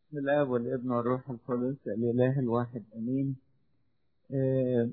بسم الله والابن والروح القدس الإله الواحد أمين أه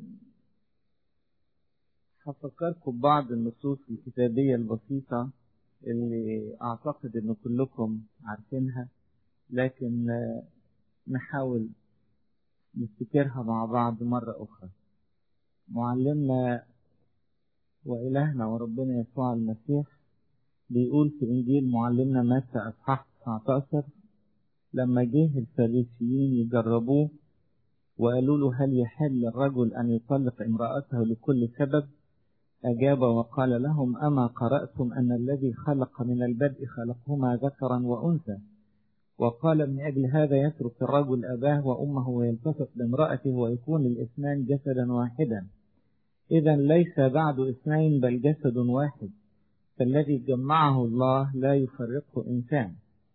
هفكركم ببعض النصوص الكتابية البسيطة اللي أعتقد إن كلكم عارفينها لكن أه نحاول نفتكرها مع بعض مرة أخرى معلمنا وإلهنا وربنا يسوع المسيح بيقول في إنجيل معلمنا متى أصحاح 19 لما جه الفريسيين يجربوه وقالوا له هل يحل الرجل أن يطلق امرأته لكل سبب أجاب وقال لهم أما قرأتم أن الذي خلق من البدء خلقهما ذكرا وأنثى وقال من أجل هذا يترك الرجل أباه وأمه ويلتفت لامرأته ويكون الاثنان جسدا واحدا إذا ليس بعد اثنين بل جسد واحد فالذي جمعه الله لا يفرقه إنسان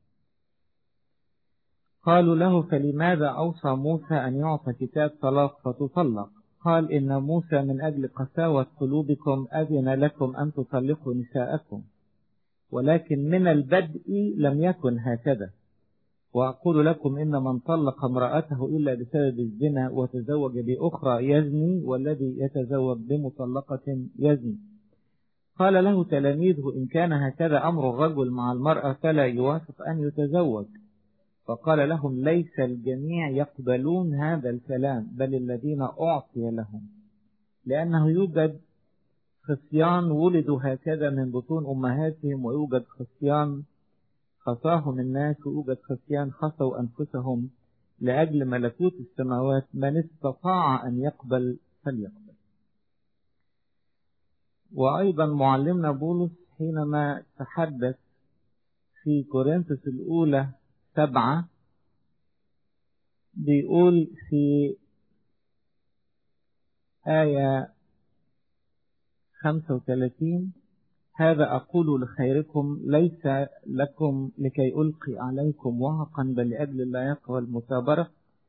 قالوا له فلماذا أوصى موسى أن يعطى كتاب طلاق فتطلق قال إن موسى من أجل قساوة قلوبكم أذن لكم أن تطلقوا نساءكم ولكن من البدء لم يكن هكذا وأقول لكم إن من طلق امرأته إلا بسبب الزنا وتزوج بأخرى يزني والذي يتزوج بمطلقة يزني قال له تلاميذه إن كان هكذا أمر الرجل مع المرأة فلا يوافق أن يتزوج فقال لهم ليس الجميع يقبلون هذا الكلام بل الذين أعطي لهم لأنه يوجد خصيان ولدوا هكذا من بطون أمهاتهم ويوجد خصيان خصاهم الناس ويوجد خصيان خصوا أنفسهم لأجل ملكوت السماوات من استطاع أن يقبل فليقبل وأيضا معلمنا بولس حينما تحدث في كورنثوس الأولى سبعة بيقول في آية خمسة وثلاثين هذا أقول لخيركم ليس لكم لكي ألقي عليكم وهقا بل لأجل اللياقة والمثابرة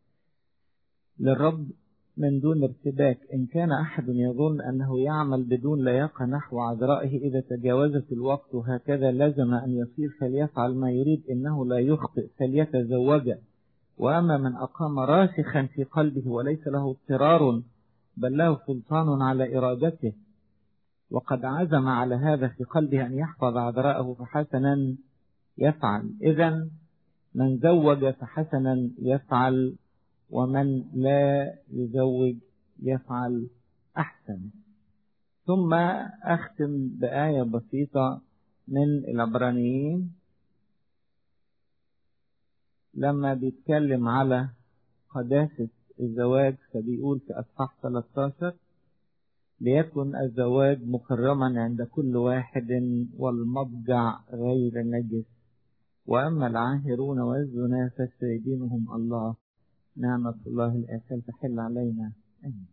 للرب من دون ارتباك إن كان أحد يظن أنه يعمل بدون لياقة نحو عذرائه إذا تجاوزت الوقت وهكذا لزم أن يصير فليفعل ما يريد إنه لا يخطئ فليتزوج وأما من أقام راسخا في قلبه وليس له اضطرار بل له سلطان على إرادته وقد عزم على هذا في قلبه أن يحفظ عذراءه فحسنا يفعل إذا من زوج فحسنا يفعل ومن لا يزوج يفعل أحسن ثم أختم بآية بسيطة من العبرانيين لما بيتكلم على قداسة الزواج فبيقول في أصحاح 13 ليكن الزواج مكرما عند كل واحد والمضجع غير نجس وأما العاهرون والزنا فسيدينهم الله نعمة الله الآسل تحل علينا أمين.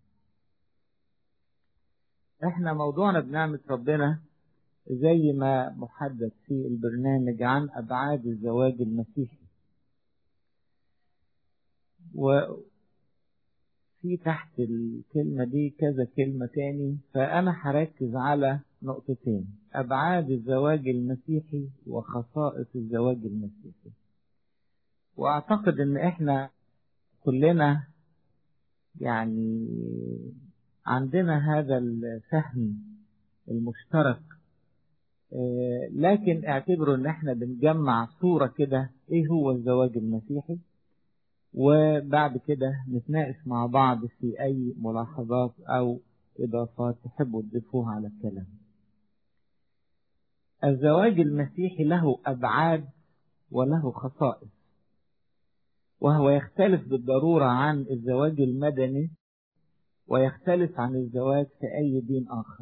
احنا موضوعنا بنعمة ربنا زي ما محدد في البرنامج عن أبعاد الزواج المسيحي وفي تحت الكلمة دي كذا كلمة تاني فأنا هركز على نقطتين أبعاد الزواج المسيحي وخصائص الزواج المسيحي وأعتقد إن إحنا كلنا يعني عندنا هذا الفهم المشترك لكن اعتبروا ان احنا بنجمع صورة كده ايه هو الزواج المسيحي وبعد كده نتناقش مع بعض في اي ملاحظات او اضافات تحبوا تضيفوها على الكلام الزواج المسيحي له ابعاد وله خصائص وهو يختلف بالضرورة عن الزواج المدني ويختلف عن الزواج في أي دين آخر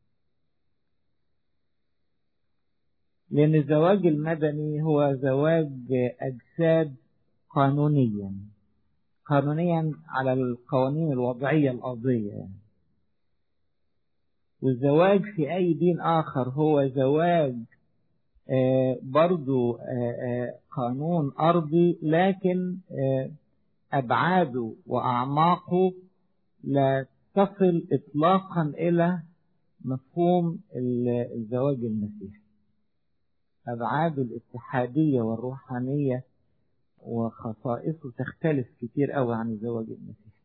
لأن الزواج المدني هو زواج أجساد قانونيا قانونيا على القوانين الوضعية الأرضية يعني. والزواج في أي دين آخر هو زواج آه برضو آه آه قانون أرضي لكن أبعاده وأعماقه لا تصل إطلاقا إلى مفهوم الزواج المسيحي أبعاد الاتحادية والروحانية وخصائصه تختلف كتير قوي عن الزواج المسيحي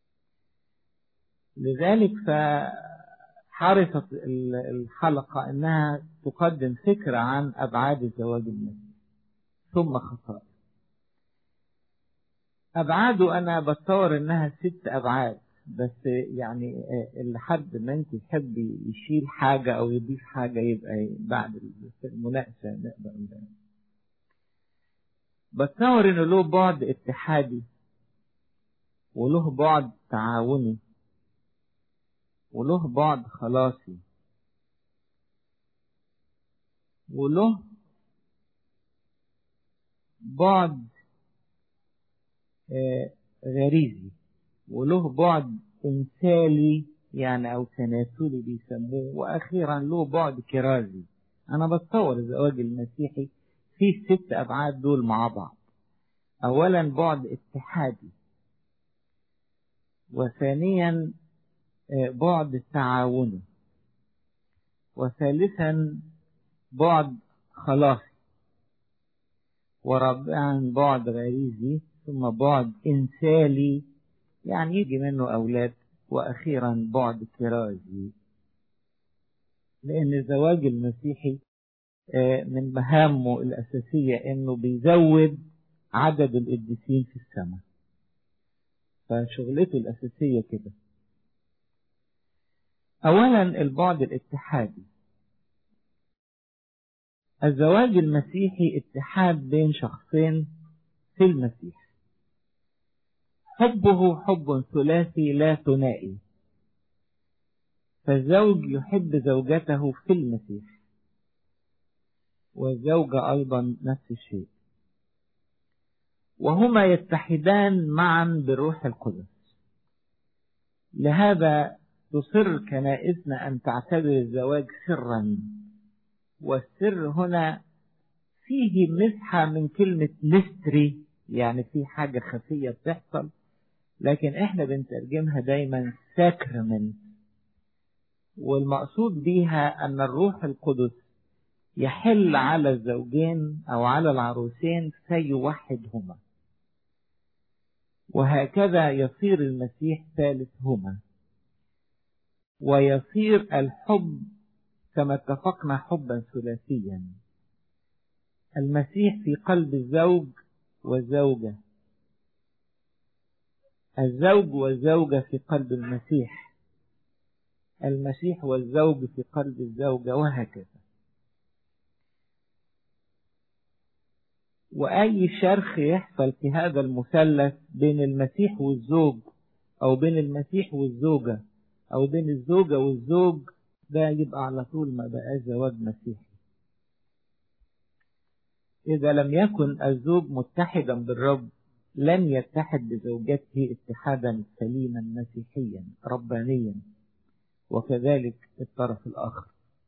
لذلك فحرصت الحلقة انها تقدم فكرة عن ابعاد الزواج المسيحي ثم خصائص ابعاده انا بتصور انها ست ابعاد بس يعني اللي حد ما انت يحب يشيل حاجة او يضيف حاجة يبقى بعد المناقشة نقدر بتصور انه له بعد اتحادي وله بعد تعاوني وله بعد خلاصي وله بعد غريزي وله بعد انسالي يعني او تناسلي بيسموه واخيرا له بعد كرازي انا بتصور الزواج المسيحي فيه الست ابعاد دول مع بعض اولا بعد اتحادي وثانيا بعد تعاوني وثالثا بعد خلاصي ورابعا بعد غريزي ثم بعد انسالي يعني يجي منه أولاد وأخيرا بعد كرازي لأن الزواج المسيحي من مهامه الأساسية أنه بيزود عدد القديسين في السماء فشغلته الأساسية كده أولا البعد الاتحادي الزواج المسيحي اتحاد بين شخصين في المسيح حبه حب ثلاثي لا ثنائي فالزوج يحب زوجته في المسيح والزوجة أيضا نفس الشيء وهما يتحدان معا بالروح القدس لهذا تصر كنائسنا أن تعتبر الزواج سرا والسر هنا فيه مسحة من كلمة ميستري يعني في حاجة خفية بتحصل لكن احنا بنترجمها دايما ساكرمنت والمقصود بيها ان الروح القدس يحل على الزوجين او على العروسين فيوحدهما وهكذا يصير المسيح ثالثهما ويصير الحب كما اتفقنا حبا ثلاثيا المسيح في قلب الزوج والزوجة الزوج والزوجة في قلب المسيح المسيح والزوج في قلب الزوجة وهكذا وأي شرخ يحصل في هذا المثلث بين المسيح والزوج أو بين المسيح والزوجة أو بين الزوجة والزوج ده يبقى على طول ما بقى زواج مسيحي إذا لم يكن الزوج متحدا بالرب لن يتحد بزوجته اتحادا سليما مسيحيا ربانيا وكذلك الطرف الآخر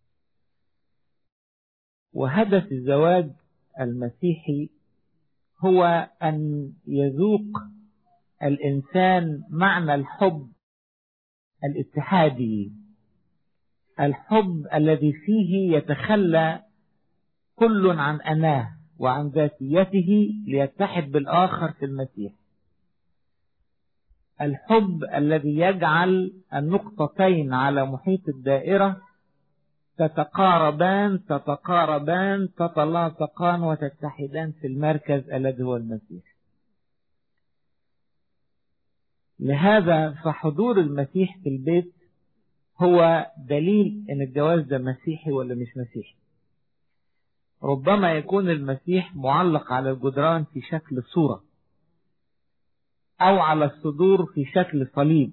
وهدف الزواج المسيحي هو أن يذوق الإنسان معنى الحب الاتحادي الحب الذي فيه يتخلى كل عن أناه وعن ذاتيته ليتحد بالآخر في المسيح الحب الذي يجعل النقطتين على محيط الدائرة تتقاربان تتقاربان تتلاصقان وتتحدان في المركز الذي هو المسيح لهذا فحضور المسيح في البيت هو دليل ان الجواز ده مسيحي ولا مش مسيحي ربما يكون المسيح معلق على الجدران في شكل صورة أو على الصدور في شكل صليب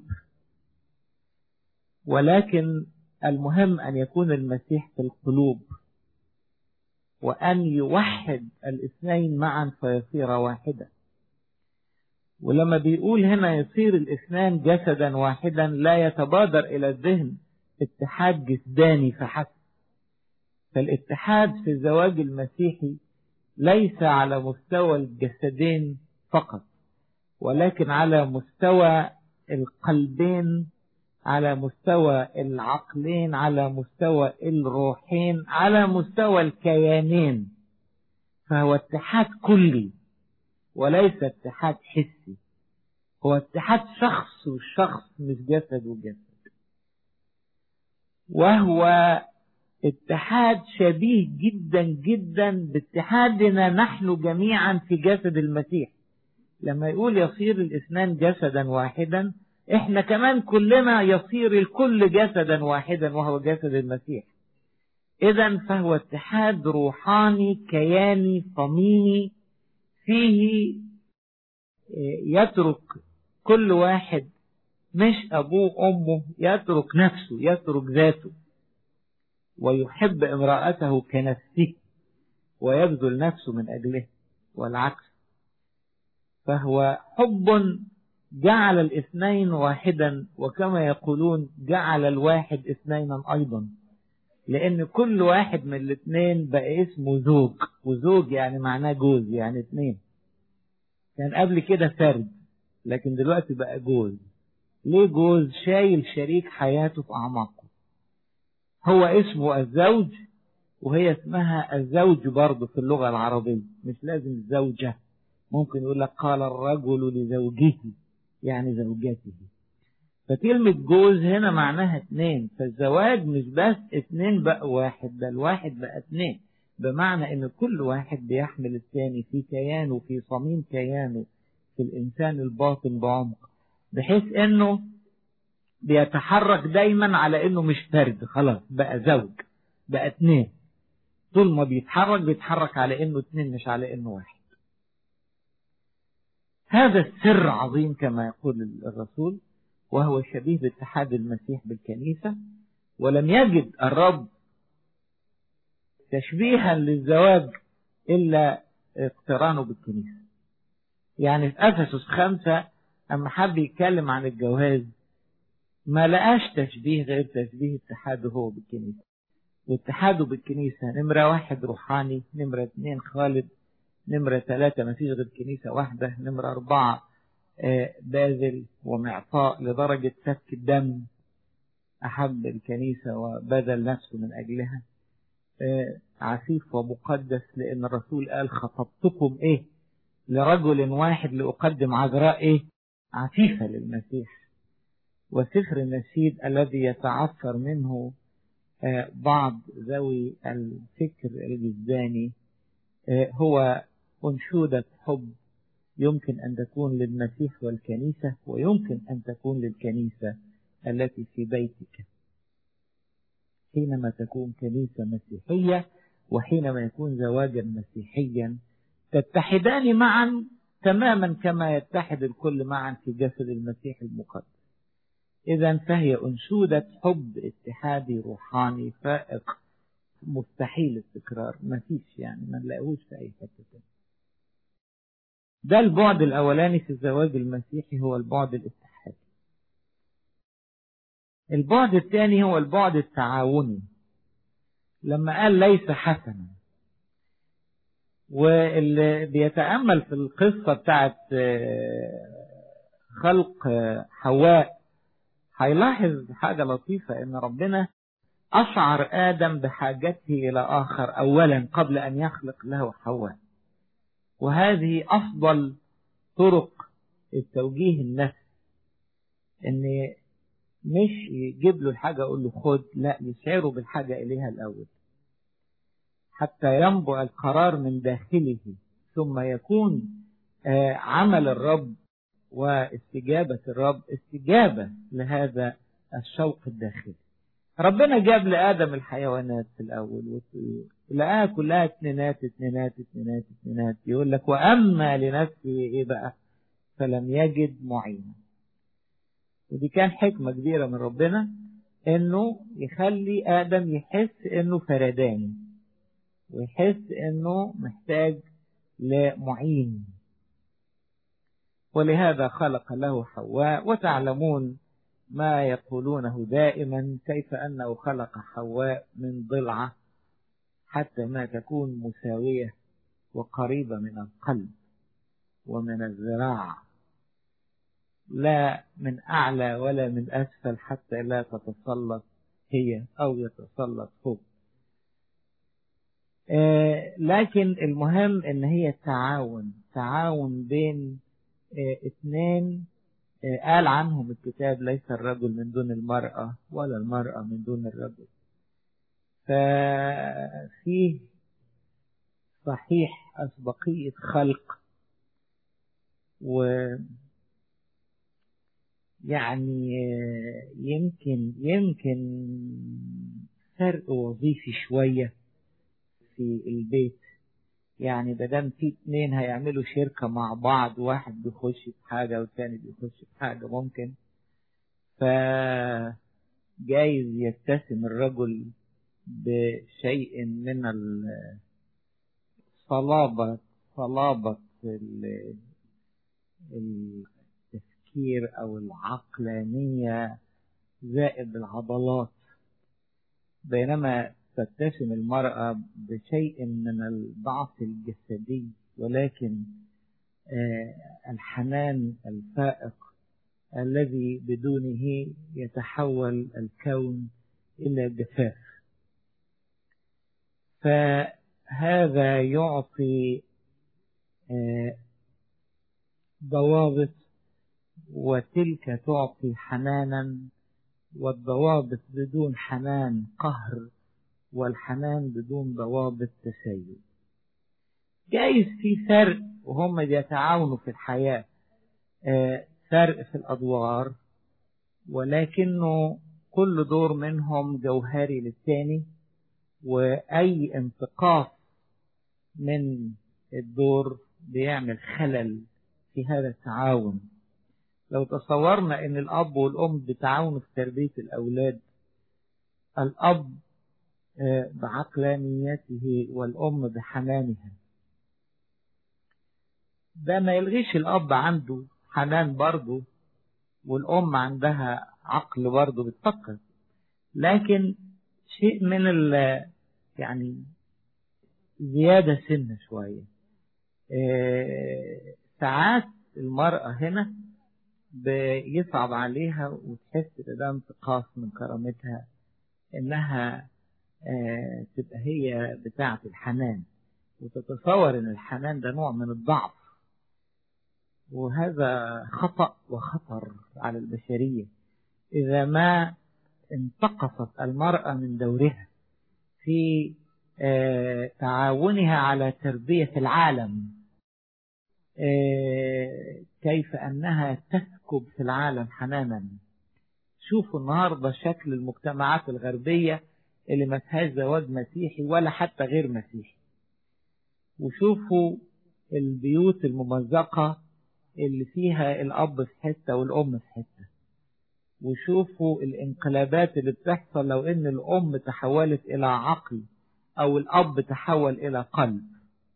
ولكن المهم أن يكون المسيح في القلوب وأن يوحد الاثنين معا فيصير واحدا ولما بيقول هنا يصير الاثنان جسدا واحدا لا يتبادر إلى الذهن اتحاد جسداني فحسب فالاتحاد في الزواج المسيحي ليس على مستوى الجسدين فقط ولكن على مستوى القلبين على مستوى العقلين على مستوى الروحين على مستوى الكيانين فهو اتحاد كلي وليس اتحاد حسي هو اتحاد شخص وشخص مش جسد وجسد وهو اتحاد شبيه جدا جدا باتحادنا نحن جميعا في جسد المسيح لما يقول يصير الاثنان جسدا واحدا احنا كمان كلنا يصير الكل جسدا واحدا وهو جسد المسيح اذا فهو اتحاد روحاني كياني صميمي فيه يترك كل واحد مش ابوه امه يترك نفسه يترك ذاته ويحب امرأته كنفسه ويبذل نفسه من أجله والعكس فهو حب جعل الاثنين واحدا وكما يقولون جعل الواحد اثنينا أيضا لأن كل واحد من الاثنين بقى اسمه زوج وزوج يعني معناه جوز يعني اثنين كان قبل كده فرد لكن دلوقتي بقى جوز ليه جوز شايل شريك حياته في أعماقه هو اسمه الزوج وهي اسمها الزوج برضه في اللغة العربية مش لازم زوجة ممكن يقول لك قال الرجل لزوجه يعني زوجته فكلمة جوز هنا معناها اتنين فالزواج مش بس اتنين بقى واحد ده الواحد بقى اتنين بمعنى ان كل واحد بيحمل الثاني في كيانه في صميم كيانه في الانسان الباطن بعمق بحيث انه بيتحرك دايما على انه مش فرد خلاص بقى زوج بقى اتنين طول ما بيتحرك بيتحرك على انه اتنين مش على انه واحد هذا السر عظيم كما يقول الرسول وهو شبيه باتحاد المسيح بالكنيسة ولم يجد الرب تشبيها للزواج إلا اقترانه بالكنيسة يعني في أفسس خمسة أما حب يتكلم عن الجواز ما لقاش تشبيه غير تشبيه اتحاده هو بالكنيسة واتحاده بالكنيسة نمرة واحد روحاني نمرة اثنين خالد نمرة ثلاثة ما فيش غير كنيسة واحدة نمرة أربعة باذل ومعطاء لدرجة سفك الدم أحب الكنيسة وبذل نفسه من أجلها عفيف ومقدس لأن الرسول قال خطبتكم إيه لرجل واحد لأقدم عذراء إيه عفيفة للمسيح وسفر النشيد الذي يتعثر منه بعض ذوي الفكر الجزداني هو أنشودة حب يمكن أن تكون للمسيح والكنيسة ويمكن أن تكون للكنيسة التي في بيتك حينما تكون كنيسة مسيحية وحينما يكون زواجا مسيحيا تتحدان معا تماما كما يتحد الكل معا في جسد المسيح المقدس إذا فهي أنشودة حب اتحادي روحاني فائق مستحيل التكرار ما فيش يعني ما نلاقوش في أي حتة تانية ده البعد الأولاني في الزواج المسيحي هو البعد الاتحادي البعد الثاني هو البعد التعاوني لما قال ليس حسنا واللي بيتأمل في القصة بتاعت خلق حواء هيلاحظ حاجة لطيفة ان ربنا أشعر آدم بحاجته إلى آخر أولا قبل أن يخلق له حواء وهذه أفضل طرق التوجيه النفس إن مش يجيب له الحاجة أقول له خد لا يشعره بالحاجة إليها الأول حتى ينبع القرار من داخله ثم يكون عمل الرب واستجابة الرب استجابة لهذا الشوق الداخلي ربنا جاب لآدم الحيوانات في الأول والطيور لقاها كلها اتنينات اتنينات اتنينات اتنينات يقول لك وأما لنفسه إيه بقى فلم يجد معينا ودي كان حكمة كبيرة من ربنا إنه يخلي آدم يحس إنه فرداني ويحس إنه محتاج لمعين ولهذا خلق له حواء وتعلمون ما يقولونه دائما كيف أنه خلق حواء من ضلعة حتى ما تكون مساوية وقريبة من القلب ومن الذراع لا من أعلى ولا من أسفل حتى لا تتسلط هي أو يتسلط هو آه لكن المهم ان هي تعاون تعاون بين آه اثنين آه قال عنهم الكتاب ليس الرجل من دون المرأة ولا المرأة من دون الرجل ففيه صحيح أسبقية خلق و يعني يمكن يمكن فرق وظيفي شوية في البيت يعني بدل في اتنين هيعملوا شركة مع بعض واحد بيخش في حاجة والتاني بيخش في حاجة ممكن فجايز يتسم الرجل بشيء من الصلابة صلابة التفكير أو العقلانية زائد العضلات بينما تتسم المرأة بشيء من الضعف الجسدي ولكن الحنان الفائق الذي بدونه يتحول الكون إلى جفاف فهذا يعطي ضوابط وتلك تعطي حنانا والضوابط بدون حنان قهر والحنان بدون ضوابط تسيب جايز في فرق وهم بيتعاونوا في الحياة فرق في الأدوار ولكنه كل دور منهم جوهري للتاني وأي انتقاص من الدور بيعمل خلل في هذا التعاون لو تصورنا ان الاب والام بتعاونوا في تربية الاولاد الاب بعقلانيته والام بحنانها ده ما يلغيش الاب عنده حنان برضه والام عندها عقل برضه بتفكر لكن شيء من ال يعني زيادة سنة شوية ساعات المرأة هنا بيصعب عليها وتحس ده انتقاص من كرامتها انها تبقى هي بتاعة الحنان وتتصور ان الحنان ده نوع من الضعف وهذا خطأ وخطر على البشرية إذا ما انتقصت المرأة من دورها في تعاونها على تربية العالم كيف أنها تسكب في العالم حنانا شوفوا النهاردة شكل المجتمعات الغربية اللي ما فيهاش زواج مسيحي ولا حتى غير مسيحي وشوفوا البيوت الممزقة اللي فيها الأب في حتة والأم في حتة وشوفوا الانقلابات اللي بتحصل لو ان الأم تحولت إلى عقل أو الأب تحول إلى قلب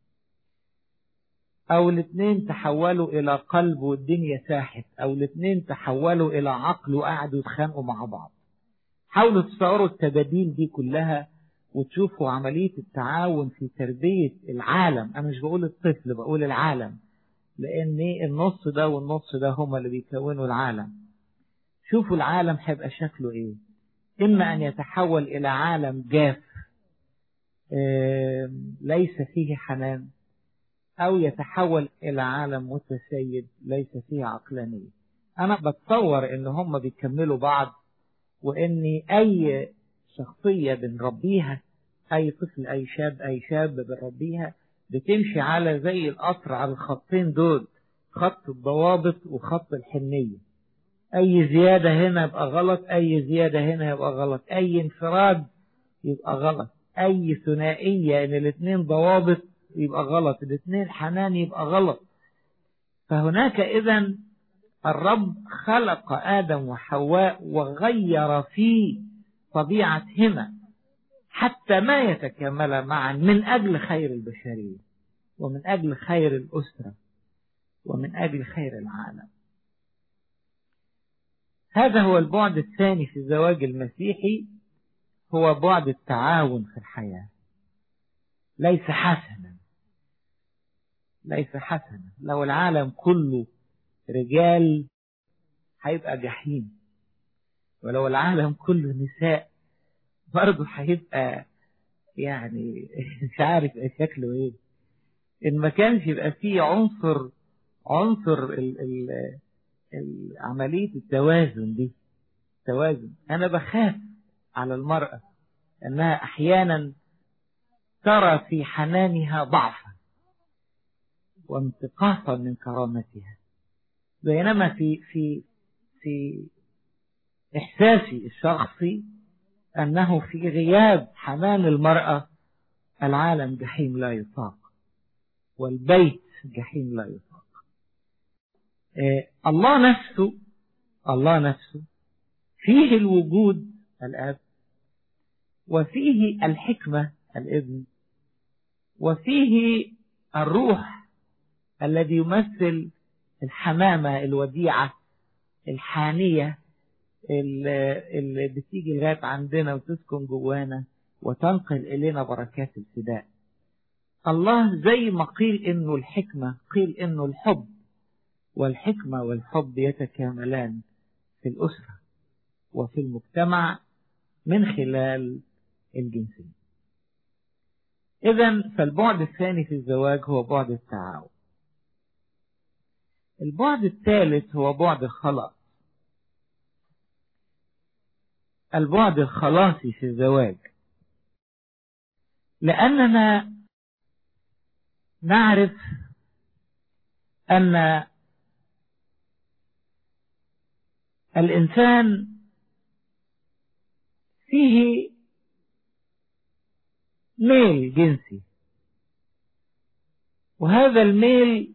أو الاثنين تحولوا إلى قلب والدنيا ساحت أو الاثنين تحولوا إلى عقل وقعدوا يتخانقوا مع بعض حاولوا تصوروا التباديل دي كلها وتشوفوا عملية التعاون في تربية العالم أنا مش بقول الطفل بقول العالم لأن النص ده والنص ده هما اللي بيكونوا العالم شوفوا العالم هيبقى شكله إيه إما أن يتحول إلى عالم جاف ليس فيه حنان أو يتحول إلى عالم متسيد ليس فيه عقلانية أنا بتصور إن هم بيكملوا بعض وإن أي شخصية بنربيها أي طفل أي شاب أي شاب بنربيها بتمشي على زي القطر على الخطين دول خط الضوابط وخط الحنية أي زيادة هنا يبقى غلط أي زيادة هنا يبقى غلط أي انفراد يبقى غلط أي ثنائية إن الاثنين ضوابط يبقى غلط الاثنين حنان يبقى غلط فهناك إذا الرب خلق آدم وحواء وغير في طبيعتهما حتى ما يتكاملا معا من أجل خير البشرية ومن أجل خير الأسرة ومن أجل خير العالم هذا هو البعد الثاني في الزواج المسيحي هو بعد التعاون في الحياة ليس حسنا ليس حسنا لو العالم كله رجال هيبقى جحيم ولو العالم كله نساء برضه هيبقى يعني مش عارف شكله ايه ان ما كانش يبقى فيه عنصر عنصر ال ال ال عملية التوازن دي توازن انا بخاف على المرأة انها احيانا ترى في حنانها ضعفا وانتقاصا من كرامتها بينما في في في إحساسي الشخصي أنه في غياب حنان المرأة العالم جحيم لا يطاق والبيت جحيم لا يطاق إيه الله نفسه الله نفسه فيه الوجود الأب وفيه الحكمة الابن وفيه الروح الذي يمثل الحمامة الوديعة الحانية اللي بتيجي لغاية عندنا وتسكن جوانا وتنقل إلينا بركات الفداء الله زي ما قيل إنه الحكمة قيل إنه الحب والحكمة والحب يتكاملان في الأسرة وفي المجتمع من خلال الجنسين إذا فالبعد الثاني في الزواج هو بعد التعاون البعد الثالث هو بعد الخلاص البعد الخلاصي في الزواج لأننا نعرف أن الإنسان فيه ميل جنسي وهذا الميل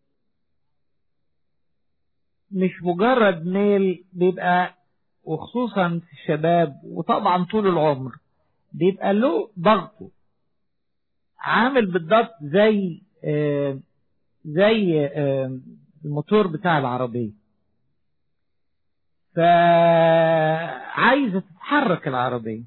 مش مجرد ميل بيبقى وخصوصا في الشباب وطبعا طول العمر بيبقى له ضغطه عامل بالضبط زي آه زي آه الموتور بتاع العربية فعايزة تتحرك العربية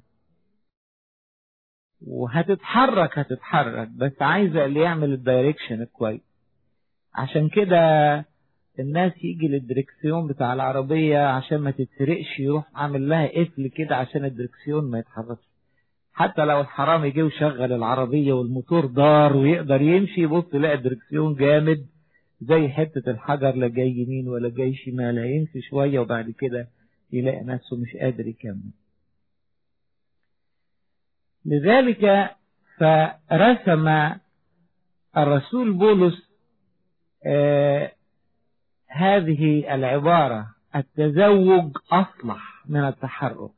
وهتتحرك هتتحرك بس عايزة اللي يعمل الدايركشن كويس عشان كده الناس يجي للدركسيون بتاع العربية عشان ما تتسرقش يروح عامل لها قفل كده عشان الدركسيون ما يتحركش حتى لو الحرامي جه وشغل العربية والموتور دار ويقدر يمشي يبص يلاقي الدركسيون جامد زي حتة الحجر لا جاي يمين ولا جاي شمال هيمشي شوية وبعد كده يلاقي نفسه مش قادر يكمل لذلك فرسم الرسول بولس آه هذه العبارة التزوج أصلح من التحرك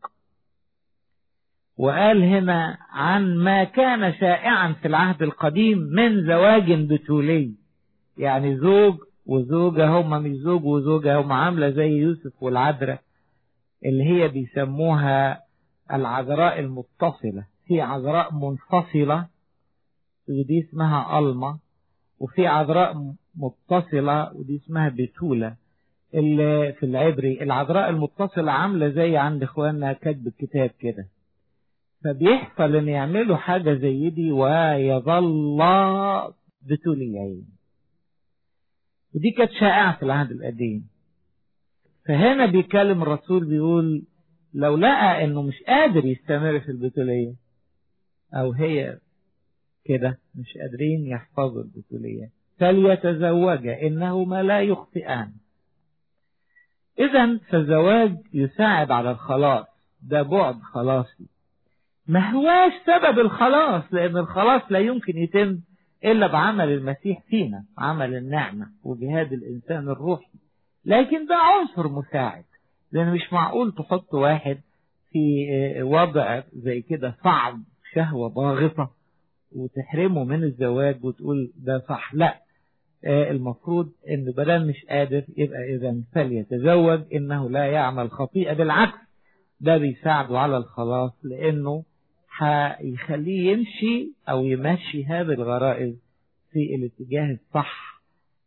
وقال هنا عن ما كان شائعا في العهد القديم من زواج بتولي يعني زوج وزوجة هم مش زوج وزوجة هم عاملة زي يوسف والعذراء اللي هي بيسموها العذراء المتصلة في عذراء منفصلة ودي اسمها ألما وفي عذراء متصلة ودي اسمها بتولة اللي في العبري العذراء المتصلة عاملة زي عند اخواننا كاتب الكتاب كده فبيحصل ان يعملوا حاجة زي دي ويظل بتوليين ودي كانت شائعة في العهد القديم فهنا بيكلم الرسول بيقول لو لقى انه مش قادر يستمر في البتولية او هي كده مش قادرين يحفظوا البتولية فليتزوجا إنهما لا يخطئان إذا فالزواج يساعد على الخلاص ده بعد خلاصي ما هواش سبب الخلاص لأن الخلاص لا يمكن يتم إلا بعمل المسيح فينا عمل النعمة وجهاد الإنسان الروحي لكن ده عنصر مساعد لأن مش معقول تحط واحد في وضع زي كده صعب شهوة ضاغطة وتحرمه من الزواج وتقول ده صح لا المفروض ان بدل مش قادر يبقى اذا فليتزوج انه لا يعمل خطيئة بالعكس ده بيساعده على الخلاص لانه هيخليه يمشي او يمشي هذه الغرائز في الاتجاه الصح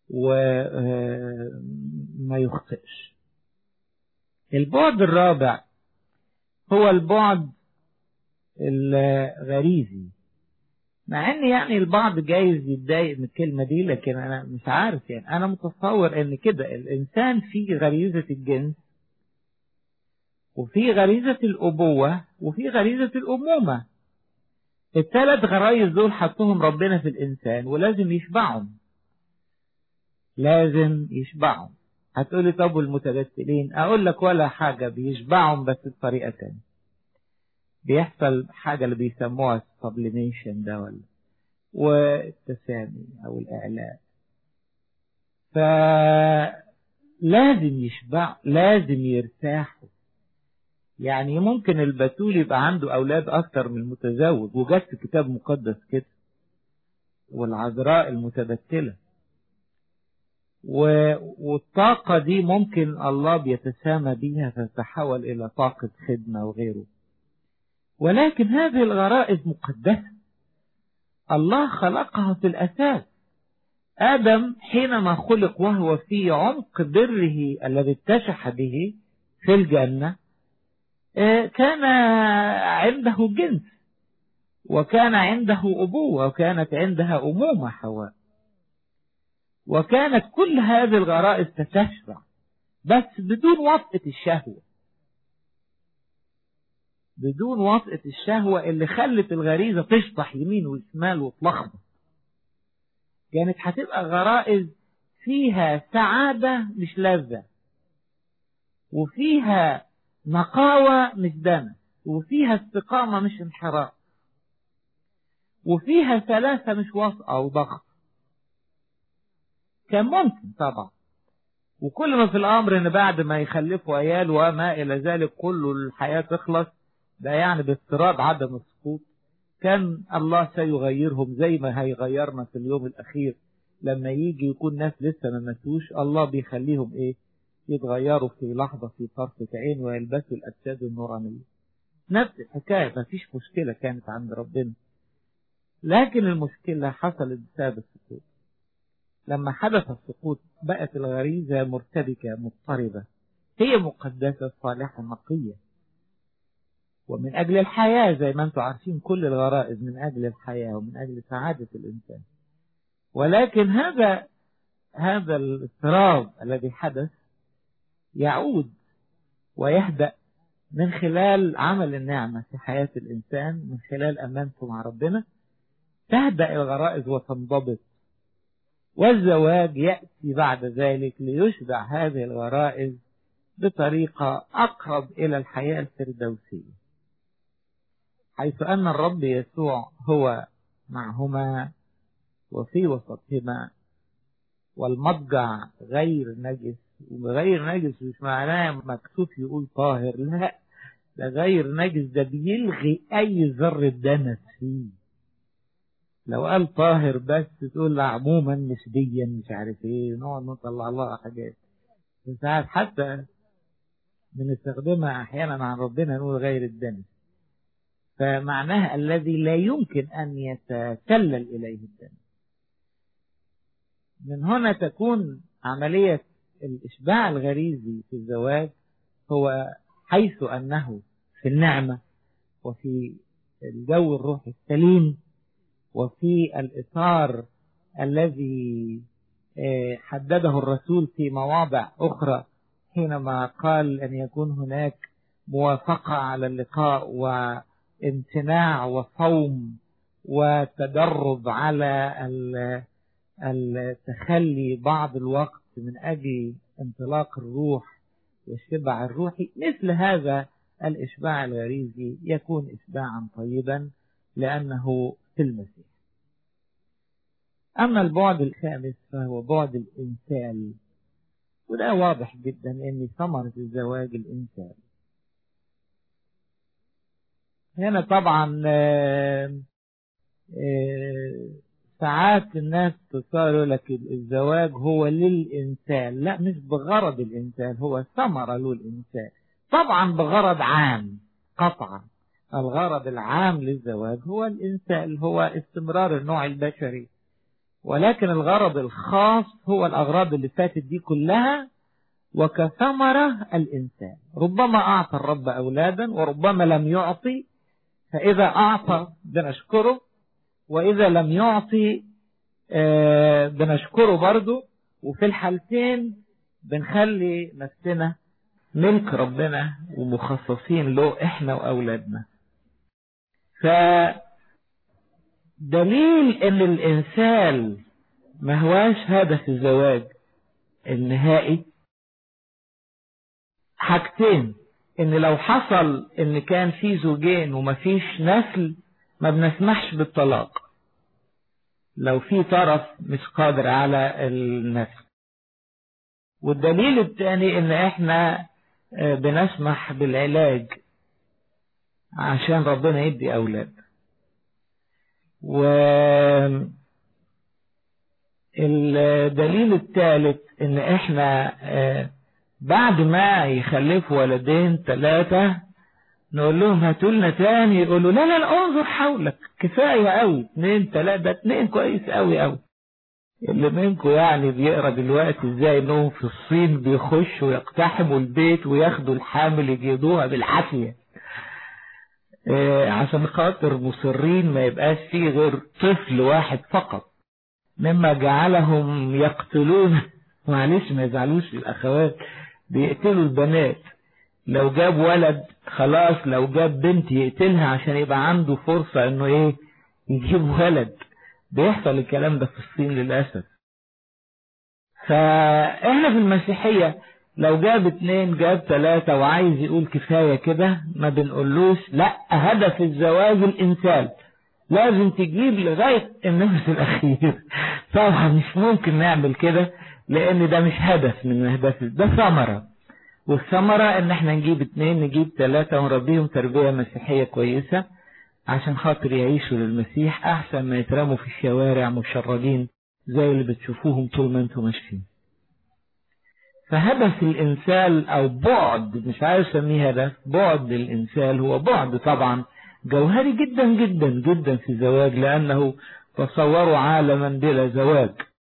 وما يخطئش البعد الرابع هو البعد الغريزي مع ان يعني البعض جايز يتضايق من الكلمة دي لكن انا مش عارف يعني انا متصور ان كده الانسان فيه غريزة الجنس وفي غريزة الابوة وفي غريزة الامومة الثلاث غرايز دول حطهم ربنا في الإنسان ولازم يشبعهم لازم يشبعهم هتقولي طب والمتبتلين أقول لك ولا حاجة بيشبعهم بس بطريقة تانية بيحصل حاجة اللي بيسموها السبليميشن ده ولا والتسامي أو الإعلاء فلازم يشبع لازم يرتاحوا يعني ممكن البتول يبقى عنده أولاد أكتر من المتزوج وجت في كتاب مقدس كده والعذراء المتبتلة والطاقة دي ممكن الله بيتسامى بيها فتتحول إلى طاقة خدمة وغيره ولكن هذه الغرائز مقدسة الله خلقها في الأساس آدم حينما خلق وهو في عمق بره الذي اتشح به في الجنة كان عنده جنس وكان عنده أبوة وكانت عندها أمومة حواء وكانت كل هذه الغرائز تتشرع بس بدون وطئة الشهوة بدون وطئة الشهوة اللي خلت الغريزة تشطح يمين وشمال وتلخبط كانت هتبقى غرائز فيها سعادة مش لذة وفيها نقاوة مش دنس وفيها استقامة مش انحراف وفيها ثلاثة مش وطأة وضغط كان ممكن طبعا وكل ما في الأمر إن بعد ما يخلفوا عيال وما إلى ذلك كله الحياة تخلص ده يعني باضطراد عدم السقوط كان الله سيغيرهم زي ما هيغيرنا في اليوم الأخير لما يجي يكون ناس لسه ما ماتوش الله بيخليهم إيه يتغيروا في لحظة في طرفة عين ويلبسوا الأجساد النورانية نفس الحكاية ما فيش مشكلة كانت عند ربنا لكن المشكلة حصلت بسبب السقوط لما حدث السقوط بقت الغريزة مرتبكة مضطربة هي مقدسة صالحة نقية ومن أجل الحياة زي ما أنتم عارفين كل الغرائز من أجل الحياة ومن أجل سعادة الإنسان ولكن هذا هذا الاضطراب الذي حدث يعود ويهدأ من خلال عمل النعمة في حياة الإنسان من خلال أمانته مع ربنا تهدأ الغرائز وتنضبط والزواج يأتي بعد ذلك ليشبع هذه الغرائز بطريقة أقرب إلى الحياة الفردوسية حيث أن الرب يسوع هو معهما وفي وسطهما والمضجع غير نجس وغير نجس مش معناه مكسوف يقول طاهر لا ده غير نجس ده بيلغي أي ذرة دنس فيه لو قال طاهر بس تقول له عموما نسبيا مش عارف ايه نقعد نطلع لها حاجات ساعات حتى بنستخدمها احيانا عن ربنا نقول غير الدنس فمعناها الذي لا يمكن ان يتسلل اليه الدم من هنا تكون عملية الإشباع الغريزي في الزواج هو حيث أنه في النعمة وفي الجو الروحي السليم وفي الإطار الذي حدده الرسول في مواضع أخرى حينما قال أن يكون هناك موافقة على اللقاء وامتناع وصوم وتدرب على التخلي بعض الوقت من أجل انطلاق الروح والشبع الروحي مثل هذا الإشباع الغريزي يكون إشباعا طيبا لأنه في المسيح أما البعد الخامس فهو بعد الإنسان وده واضح جدا أن ثمرة الزواج الإنسان هنا طبعا ساعات الناس تصار لك الزواج هو للإنسان لا مش بغرض الإنسان هو ثمرة له الإنسان طبعا بغرض عام قطعا الغرض العام للزواج هو الإنسان هو استمرار النوع البشري ولكن الغرض الخاص هو الأغراض اللي فاتت دي كلها وكثمرة الإنسان ربما أعطى الرب أولادا وربما لم يعطي فإذا أعطى بنشكره وإذا لم يعطي آه بنشكره برضه وفي الحالتين بنخلي نفسنا ملك ربنا ومخصصين له احنا واولادنا دليل ان الانسان ما هواش هدف الزواج النهائي حاجتين ان لو حصل ان كان في زوجين ومفيش نسل ما بنسمحش بالطلاق لو في طرف مش قادر على النسل والدليل الثاني ان احنا بنسمح بالعلاج عشان ربنا يدي اولاد و الدليل الثالث ان احنا بعد ما يخلفوا ولدين ثلاثة نقول لهم هاتوا لنا تاني يقولوا لا لا لا انظر حولك كفاية قوي اتنين تلاتة اتنين كويس قوي قوي اللي منكم يعني بيقرا دلوقتي ازاي انهم في الصين بيخشوا يقتحموا البيت وياخدوا الحامل يجيبوها بالعافية اه عشان خاطر مصرين ما يبقاش فيه غير طفل واحد فقط مما جعلهم يقتلون معلش ما يزعلوش الاخوات بيقتلوا البنات لو جاب ولد خلاص لو جاب بنت يقتلها عشان يبقى عنده فرصة انه ايه يجيب ولد بيحصل الكلام ده في الصين للأسف فاحنا في المسيحية لو جاب اتنين جاب تلاتة وعايز يقول كفاية كده ما بنقولوش لا هدف الزواج الانسان لازم تجيب لغاية النفس الاخير طبعا مش ممكن نعمل كده لان ده مش هدف من اهداف ده ثمرة والثمرة ان احنا نجيب اتنين نجيب تلاتة ونربيهم تربية مسيحية كويسة عشان خاطر يعيشوا للمسيح احسن ما يترموا في الشوارع مشردين زي اللي بتشوفوهم طول ما انتم ماشيين فهدف الانسان او بعد مش عايز اسميه هدف بعد الانسان هو بعد طبعا جوهري جدا جدا جدا في الزواج لانه تصوروا عالما بلا زواج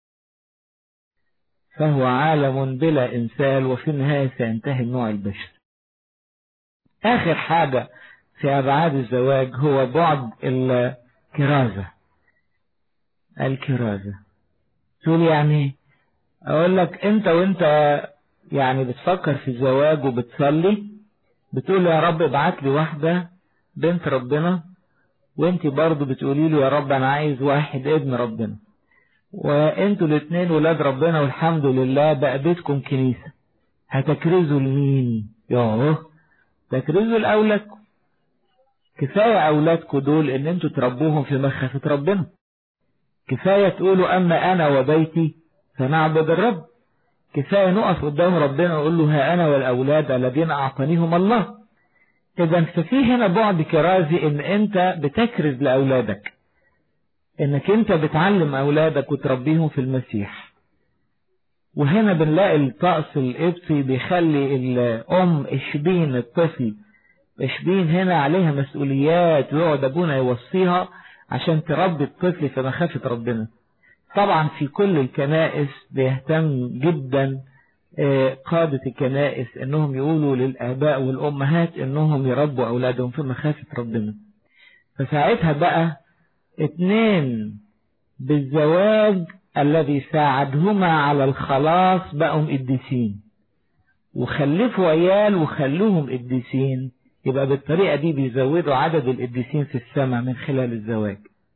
فهو عالم بلا إنسان وفي النهاية سينتهي النوع البشري آخر حاجة في أبعاد الزواج هو بعد الكرازة الكرازة تقول يعني أقول لك أنت وأنت يعني بتفكر في الزواج وبتصلي بتقول يا رب ابعت لي واحدة بنت ربنا وانت برضو بتقولي له يا رب انا عايز واحد ابن ربنا وانتوا الاثنين ولاد ربنا والحمد لله بقى بيتكم كنيسة هتكرزوا لمين يوه تكرزوا لأولادكم كفاية أولادكم دول ان انتوا تربوهم في مخافة ربنا كفاية تقولوا أما أنا وبيتي فنعبد الرب كفاية نقف قدام ربنا ونقول له ها أنا والأولاد الذين أعطانيهم الله إذا ففي هنا بعد كرازي إن أنت بتكرز لأولادك إنك أنت بتعلم أولادك وتربيهم في المسيح وهنا بنلاقي الطقس القبطي بيخلي الأم اشبين الطفل اشبين هنا عليها مسؤوليات ويقعد أبونا يوصيها عشان تربي الطفل في مخافة ربنا طبعا في كل الكنائس بيهتم جدا قادة الكنائس انهم يقولوا للآباء والأمهات انهم يربوا أولادهم في مخافة ربنا فساعتها بقى اتنين بالزواج الذي ساعدهما على الخلاص بقوا قديسين وخلفوا عيال وخلوهم قديسين يبقى بالطريقة دي بيزودوا عدد القديسين في السماء من خلال الزواج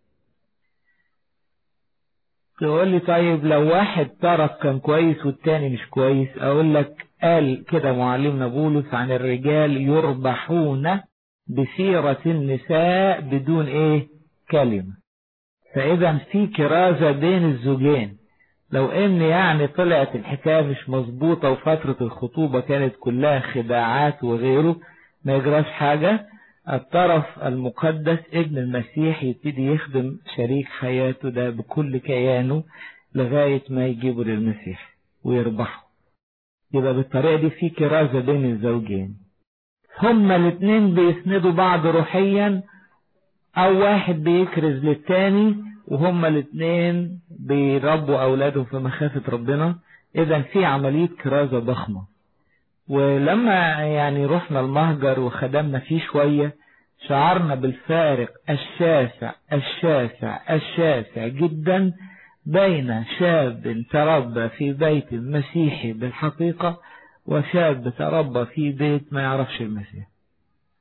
تقول لي طيب لو واحد طرف كان كويس والتاني مش كويس اقول لك قال كده معلمنا بولس عن الرجال يربحون بسيرة النساء بدون ايه كلمة فاذا في كرازة بين الزوجين لو ان يعني طلعت الحكاية مش مظبوطة وفترة الخطوبة كانت كلها خداعات وغيره ما يجراش حاجة الطرف المقدس ابن المسيح يبتدي يخدم شريك حياته ده بكل كيانه لغاية ما يجيبه للمسيح ويربحه يبقى بالطريقة دي في كرازة بين الزوجين هما الاتنين بيسندوا بعض روحيا او واحد بيكرز للتاني وهما الاتنين بيربوا اولادهم في مخافة ربنا اذا في عملية كرازة ضخمة ولما يعني رحنا المهجر وخدمنا فيه شوية شعرنا بالفارق الشاسع الشاسع الشاسع جدا بين شاب تربى في بيت مسيحي بالحقيقة وشاب تربى في بيت ما يعرفش المسيح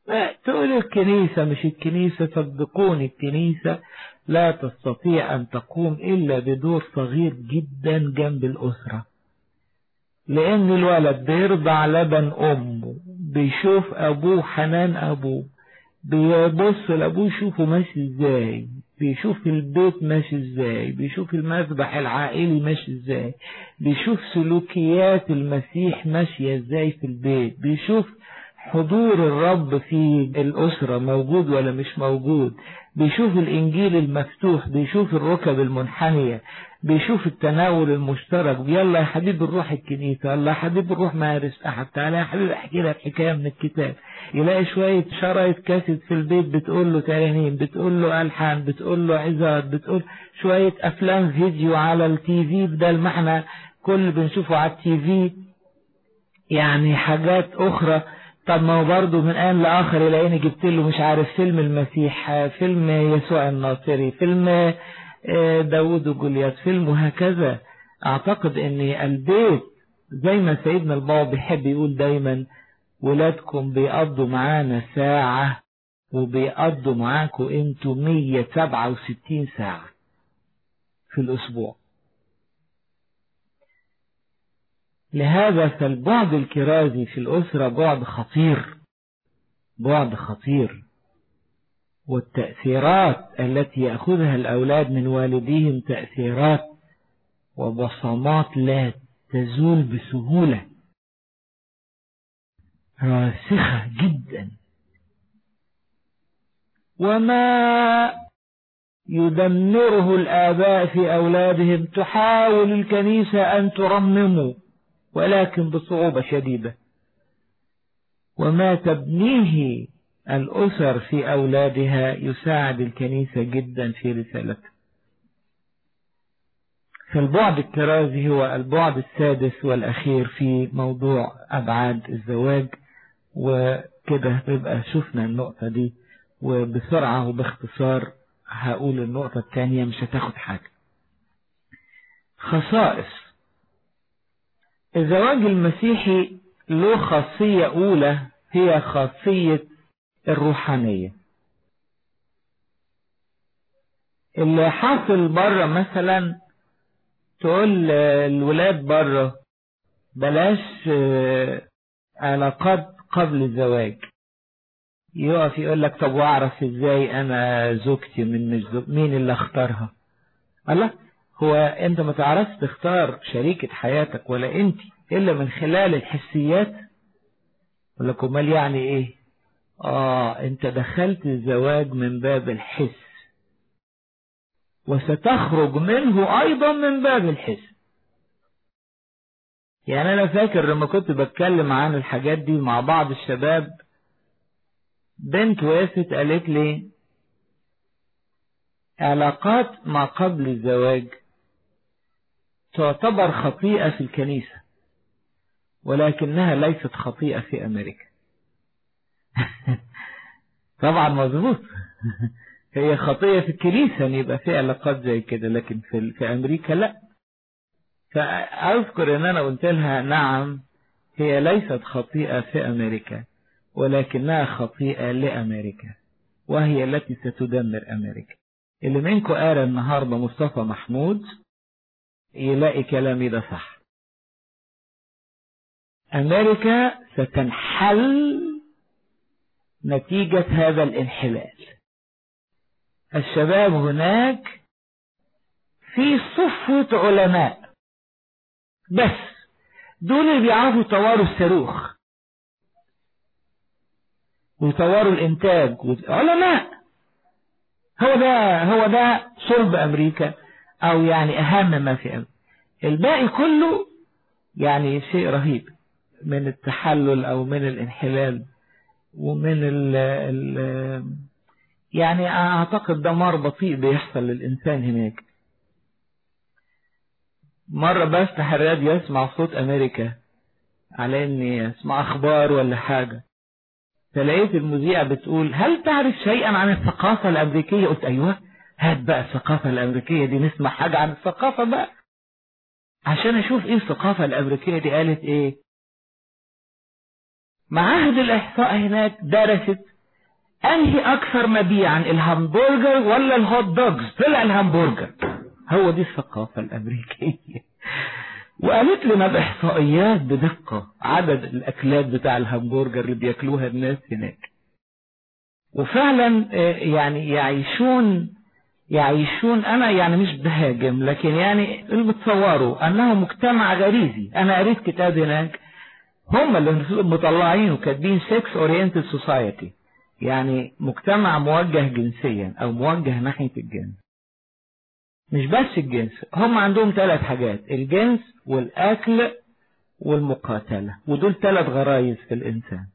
تقول الكنيسة مش الكنيسة صدقوني الكنيسة لا تستطيع أن تقوم إلا بدور صغير جدا جنب الأسرة لأن الولد بيرضع لبن أمه بيشوف أبوه حنان أبوه بيبص لأبوه يشوفه ماشي إزاي بيشوف البيت ماشي إزاي بيشوف المذبح العائلي ماشي إزاي بيشوف سلوكيات المسيح ماشية إزاي في البيت بيشوف حضور الرب في الأسرة موجود ولا مش موجود بيشوف الإنجيل المفتوح بيشوف الركب المنحنية بيشوف التناول المشترك يلا يا حبيبي نروح الكنيسة يلا يا حبيبي نروح مارس أحد تعالى يا حبيبي احكي لك حكاية من الكتاب يلاقي شوية شرايط كاسيت في البيت بتقول له ترانيم بتقول له ألحان بتقول له عظات بتقول شوية أفلام فيديو على التي في بدل ما احنا كل بنشوفه على التي في يعني حاجات أخرى طب ما هو برضه من آن لآخر يلاقيني جبت له مش عارف فيلم المسيح فيلم يسوع الناصري فيلم داود وجولياس فيلم وهكذا أعتقد أن البيت زي ما سيدنا البابا بيحب يقول دايما ولادكم بيقضوا معانا ساعة وبيقضوا معاكم انتوا 167 ساعة في الأسبوع لهذا فالبعد الكرازي في الأسرة بعد خطير بعد خطير والتأثيرات التي يأخذها الأولاد من والديهم تأثيرات وبصمات لا تزول بسهولة راسخة جدا وما يدمره الآباء في أولادهم تحاول الكنيسة أن ترممه ولكن بصعوبة شديدة وما تبنيه الأسر في أولادها يساعد الكنيسة جدا في رسالتها فالبعد الكرازي هو البعد السادس والأخير في موضوع أبعاد الزواج وكده بيبقى شفنا النقطة دي وبسرعة وباختصار هقول النقطة الثانية مش هتاخد حاجة خصائص الزواج المسيحي له خاصية أولى هي خاصية الروحانية اللي حاصل بره مثلا تقول الولاد بره بلاش علاقات قبل الزواج يقف يقول لك طب واعرف ازاي انا زوجتي من مش زوج مين اللي اختارها الله هو انت ما تعرفش تختار شريكة حياتك ولا انت الا من خلال الحسيات ولا كمال يعني ايه اه انت دخلت الزواج من باب الحس وستخرج منه ايضا من باب الحس يعني انا فاكر لما كنت بتكلم عن الحاجات دي مع بعض الشباب بنت وقفت قالت لي علاقات ما قبل الزواج تعتبر خطيئة في الكنيسة ولكنها ليست خطيئة في أمريكا طبعا مظبوط هي خطية في الكنيسة أن يبقى في علاقات زي كده لكن في, في أمريكا لا فأذكر أن أنا قلت لها نعم هي ليست خطيئة في أمريكا ولكنها خطيئة لأمريكا وهي التي ستدمر أمريكا اللي منكم قال النهاردة مصطفى محمود يلاقي كلامي ده صح أمريكا ستنحل نتيجة هذا الانحلال الشباب هناك في صفوة علماء بس دول اللي بيعرفوا يطوروا الصاروخ ويطوروا الانتاج علماء هو ده هو ده صلب امريكا او يعني اهم ما في امريكا الباقي كله يعني شيء رهيب من التحلل او من الانحلال ومن ال ال يعني اعتقد دمار بطيء بيحصل للانسان هناك مرة بفتح الراديو اسمع صوت امريكا على اني اسمع اخبار ولا حاجة فلقيت المذيعة بتقول هل تعرف شيئا عن الثقافة الامريكية قلت ايوه هات بقى الثقافة الامريكية دي نسمع حاجة عن الثقافة بقى عشان اشوف ايه الثقافة الامريكية دي قالت ايه معاهد الاحصاء هناك درست انهي اكثر مبيعا الهمبرجر ولا الهوت دوجز طلع الهمبرجر هو دي الثقافة الامريكية وقالت لنا باحصائيات بدقة عدد الاكلات بتاع الهمبرجر اللي بياكلوها الناس هناك وفعلا يعني يعيشون يعيشون انا يعني مش بهاجم لكن يعني اللي بتصوروا انه مجتمع غريزي انا قريت كتاب هناك هم اللي مطلعين وكاتبين سكس اورينتد سوسايتي يعني مجتمع موجه جنسيا او موجه ناحية الجنس مش بس الجنس هم عندهم ثلاث حاجات الجنس والاكل والمقاتلة ودول ثلاث غرايز في الانسان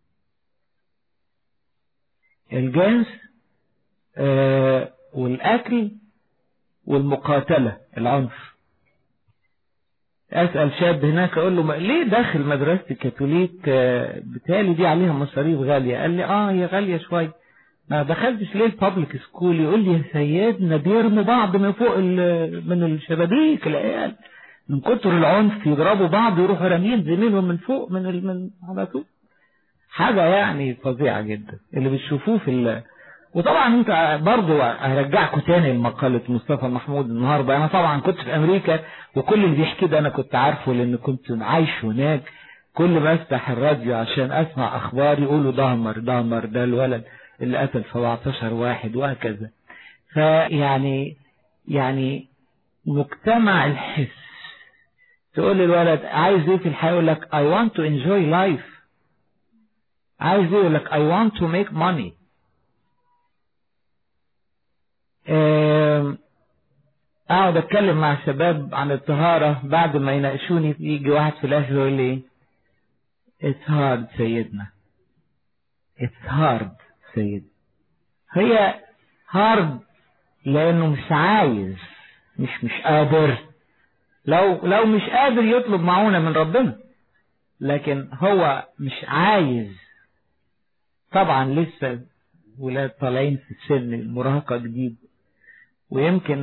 الجنس آه والاكل والمقاتلة العنف اسأل شاب هناك اقول له ليه داخل مدرسة الكاثوليك بتالي دي عليها مصاريف غالية قال لي اه هي غالية شوية ما دخلتش ليه البابليك سكول يقول لي يا سيدنا بيرموا بعض من فوق من الشبابيك العيال من كتر العنف يضربوا بعض يروحوا راميين زميلهم من فوق من ال... من على طول حاجة يعني فظيعة جدا اللي بتشوفوه في ال... وطبعا انت برضو هرجعكم تاني لمقالة مصطفى محمود النهاردة انا طبعا كنت في امريكا وكل اللي بيحكي ده انا كنت عارفه لان كنت عايش هناك كل ما افتح الراديو عشان اسمع اخبار يقولوا دهمر دهمر ده الولد اللي قتل 17 واحد وهكذا فيعني يعني مجتمع الحس تقول للولد عايز ايه في الحياة يقول لك I want to enjoy life عايز ايه يقول لك I want to make money اقعد اتكلم مع الشباب عن الطهارة بعد ما يناقشوني يجي واحد في الاخر يقول لي it's hard سيدنا it's hard سيد هي hard لانه مش عايز مش مش قادر لو لو مش قادر يطلب معونة من ربنا لكن هو مش عايز طبعا لسه ولاد طالعين في السن المراهقة جديد ويمكن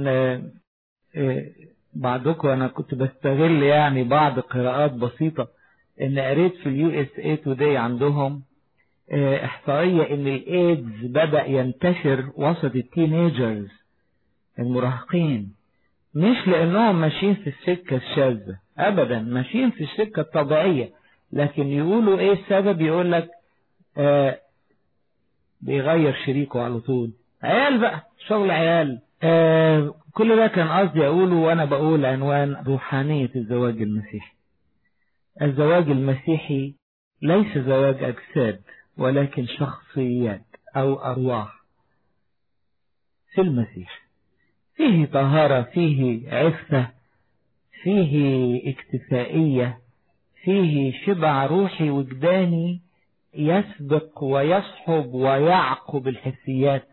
بعضكم انا كنت بستغل يعني بعض قراءات بسيطة ان قريت في اليو اس اي توداي عندهم احصائية ان الايدز بدأ ينتشر وسط التينيجرز المراهقين مش لانهم ماشيين في السكة الشاذة ابدا ماشيين في السكة الطبيعية لكن يقولوا ايه السبب يقول لك آه بيغير شريكه على طول عيال بقى شغل عيال آه كل ده كان قصدي اقوله وانا بقول عنوان روحانية الزواج المسيحي الزواج المسيحي ليس زواج اجساد ولكن شخصيات او ارواح في المسيح فيه طهارة فيه عفة فيه اكتفائية فيه شبع روحي وجداني يسبق ويصحب ويعقب الحسيات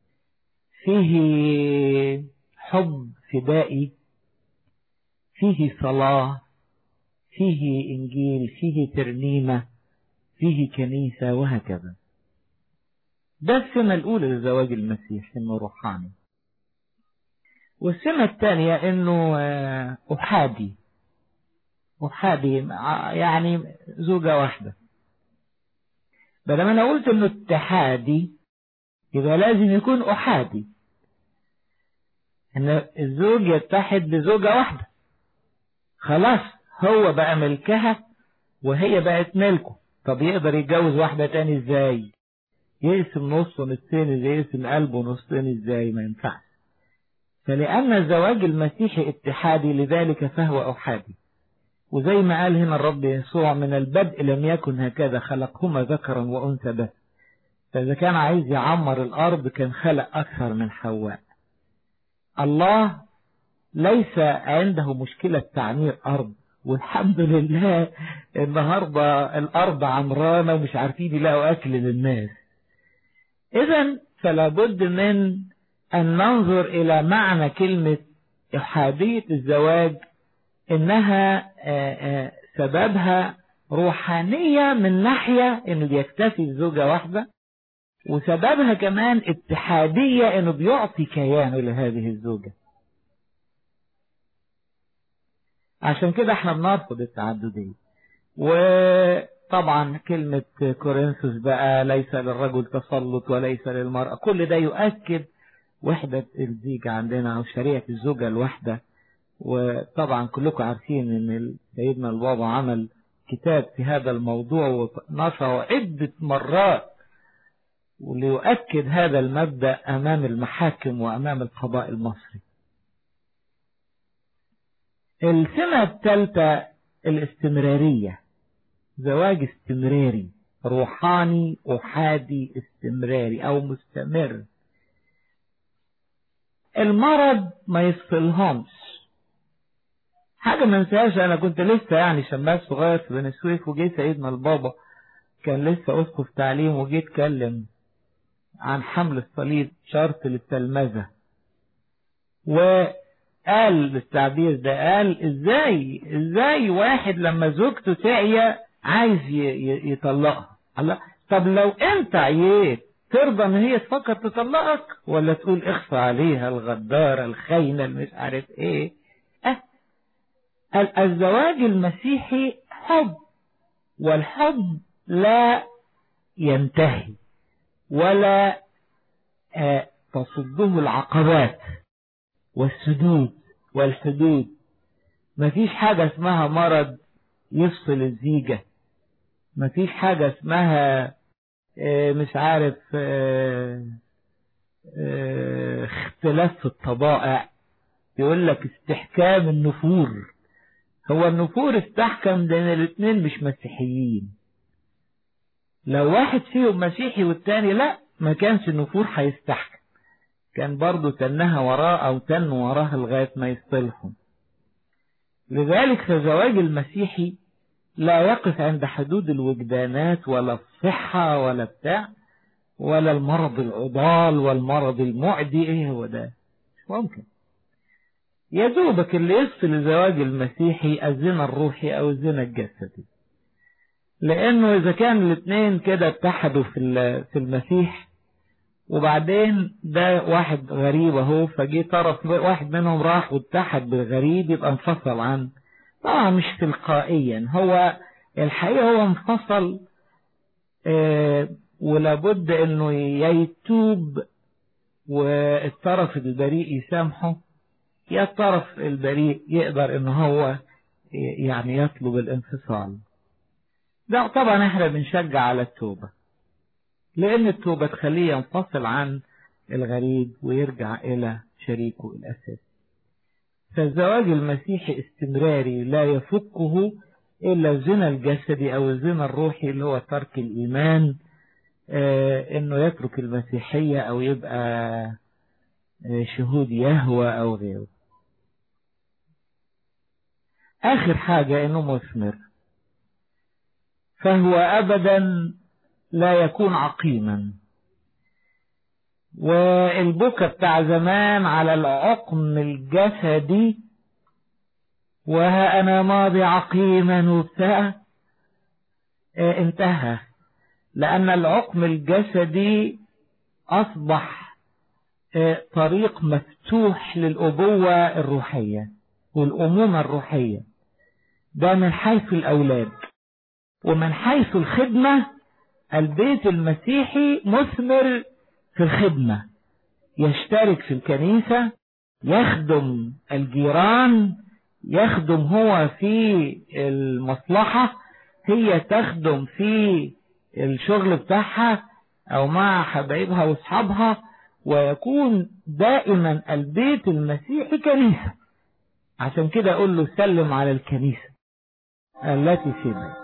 فيه حب فدائي فيه صلاة فيه إنجيل فيه ترنيمة فيه كنيسة وهكذا ده السمة الأولى للزواج المسيحي إنه روحاني والسمة الثانية إنه أحادي أحادي يعني زوجة واحدة بينما أنا قلت إنه اتحادي يبقى لازم يكون أحادي إن الزوج يتحد بزوجة واحدة خلاص هو بقى ملكها وهي بقت ملكه طب يقدر يتجوز واحدة تاني ازاي يقسم نصه نصين ازاي يقسم قلبه نصين ازاي ما ينفعش فلأن الزواج المسيحي اتحادي لذلك فهو أحادي وزي ما قال هنا الرب يسوع من البدء لم يكن هكذا خلقهما ذكرا وأنثى بس فإذا كان عايز يعمر الأرض كان خلق أكثر من حواء الله ليس عنده مشكلة تعمير أرض والحمد لله النهاردة الأرض عمرانة ومش عارفين يلاقوا أكل للناس إذا فلا بد من أن ننظر إلى معنى كلمة إحادية الزواج إنها سببها روحانية من ناحية إنه بيكتفي بزوجة واحدة وسببها كمان اتحادية إنه بيعطي كيانه لهذه الزوجة عشان كده احنا بنرفض التعددية طبعا كلمة كورنثوس بقى ليس للرجل تسلط وليس للمرأة كل ده يؤكد وحدة الزيج عندنا أو شريعة الزوجة الواحدة وطبعا كلكم عارفين ان سيدنا البابا عمل كتاب في هذا الموضوع ونشره عدة مرات وليؤكد هذا المبدأ أمام المحاكم وأمام القضاء المصري السمة الثالثة الاستمرارية زواج استمراري روحاني أحادي استمراري أو مستمر المرض ما يفصلهمش حاجة ما انساهاش انا كنت لسه يعني شماس صغير في بني سويف وجي سيدنا البابا كان لسه اسقف تعليم وجي اتكلم عن حمل الصليب شرط للتلمذة وقال التعبير ده قال ازاي ازاي واحد لما زوجته تعيا عايز يطلقها الله طب لو انت عييت ترضى ان هي تفكر تطلقك ولا تقول اخفى عليها الغدارة الخاينة المش عارف ايه اه الزواج المسيحي حب والحب لا ينتهي ولا آه تصده العقبات والسدود والحدود مفيش حاجة اسمها مرض يفصل الزيجة مفيش حاجة اسمها آه مش عارف آه اختلاف في الطبائع يقول لك استحكام النفور هو النفور استحكم بين الاثنين مش مسيحيين لو واحد فيهم مسيحي والتاني لا ما كانش النفور هيستحكم كان برضه تنها وراه او تن وراه لغاية ما يصطلحوا لذلك فزواج المسيحي لا يقف عند حدود الوجدانات ولا الصحة ولا بتاع ولا المرض العضال والمرض المعدي ايه هو ده مش ممكن يا دوبك اللي يفصل الزواج المسيحي الزنا الروحي او الزنا الجسدي لانه اذا كان الاثنين كده اتحدوا في في المسيح وبعدين ده واحد غريب اهو فجي طرف واحد منهم راح واتحد بالغريب يبقى انفصل عن طبعا مش تلقائيا هو الحقيقه هو انفصل اه ولابد انه يتوب والطرف البريء يسامحه يا الطرف البريء يقدر ان هو يعني يطلب الانفصال ده طبعا احنا بنشجع على التوبة لان التوبة تخليه ينفصل عن الغريب ويرجع الى شريكه الاساسي فالزواج المسيحي استمراري لا يفكه الا الزنا الجسدي او الزنا الروحي اللي هو ترك الايمان اه انه يترك المسيحية او يبقى اه شهود يهوى او غيره آخر حاجة إنه مثمر فهو أبدا لا يكون عقيما والبكا بتاع زمان على العقم الجسدي وها أنا ماضي عقيما وبتاع اه انتهى لأن العقم الجسدي أصبح اه طريق مفتوح للأبوة الروحية والأمومة الروحية ده من حيث الأولاد ومن حيث الخدمة البيت المسيحي مثمر في الخدمة يشترك في الكنيسة يخدم الجيران يخدم هو في المصلحة هي تخدم في الشغل بتاعها أو مع حبايبها وأصحابها ويكون دائما البيت المسيحي كنيسة عشان كده أقول له سلم على الكنيسة التي في بيتك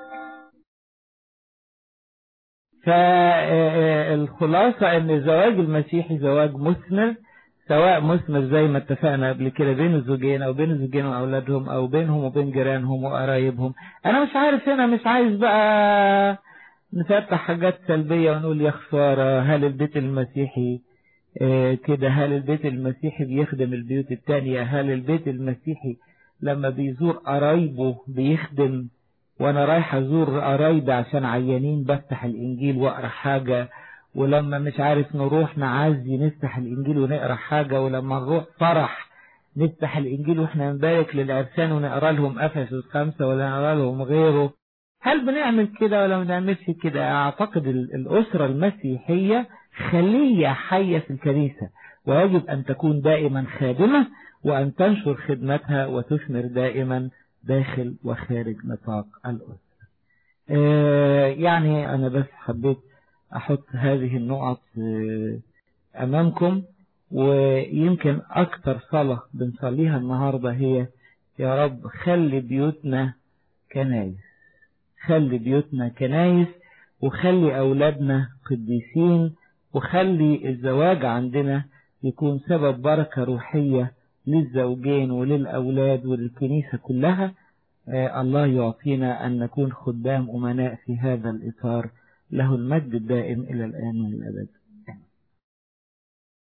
فالخلاصة ان الزواج المسيحي زواج مثمر سواء مثمر زي ما اتفقنا قبل كده بين الزوجين او بين الزوجين واولادهم او بينهم وبين جيرانهم وقرايبهم انا مش عارف هنا مش عايز بقى نفتح حاجات سلبية ونقول يا خسارة هل البيت المسيحي كده هل البيت المسيحي بيخدم البيوت التانية هل البيت المسيحي لما بيزور قرايبه بيخدم وانا رايح ازور قرايبي عشان عيانين بفتح الانجيل واقرا حاجة ولما مش عارف نروح نعزي نفتح الانجيل ونقرا حاجة ولما نروح فرح نفتح الانجيل واحنا نبارك للعرسان ونقرا لهم افسس خمسة ولا نقرا لهم غيره هل بنعمل كده ولا ما بنعملش كده أعتقد الأسرة المسيحية خلية حية في الكنيسة ويجب أن تكون دائما خادمة وأن تنشر خدمتها وتثمر دائما داخل وخارج نطاق الأسرة آه يعني أنا بس حبيت أحط هذه النقط أمامكم ويمكن أكتر صلاة بنصليها النهاردة هي يا رب خلي بيوتنا كنايس خلي بيوتنا كنايس وخلي أولادنا قديسين وخلي الزواج عندنا يكون سبب بركة روحية للزوجين وللأولاد وللكنيسة كلها آه الله يعطينا أن نكون خدام أمناء في هذا الإطار له المجد الدائم إلى الآن والأبد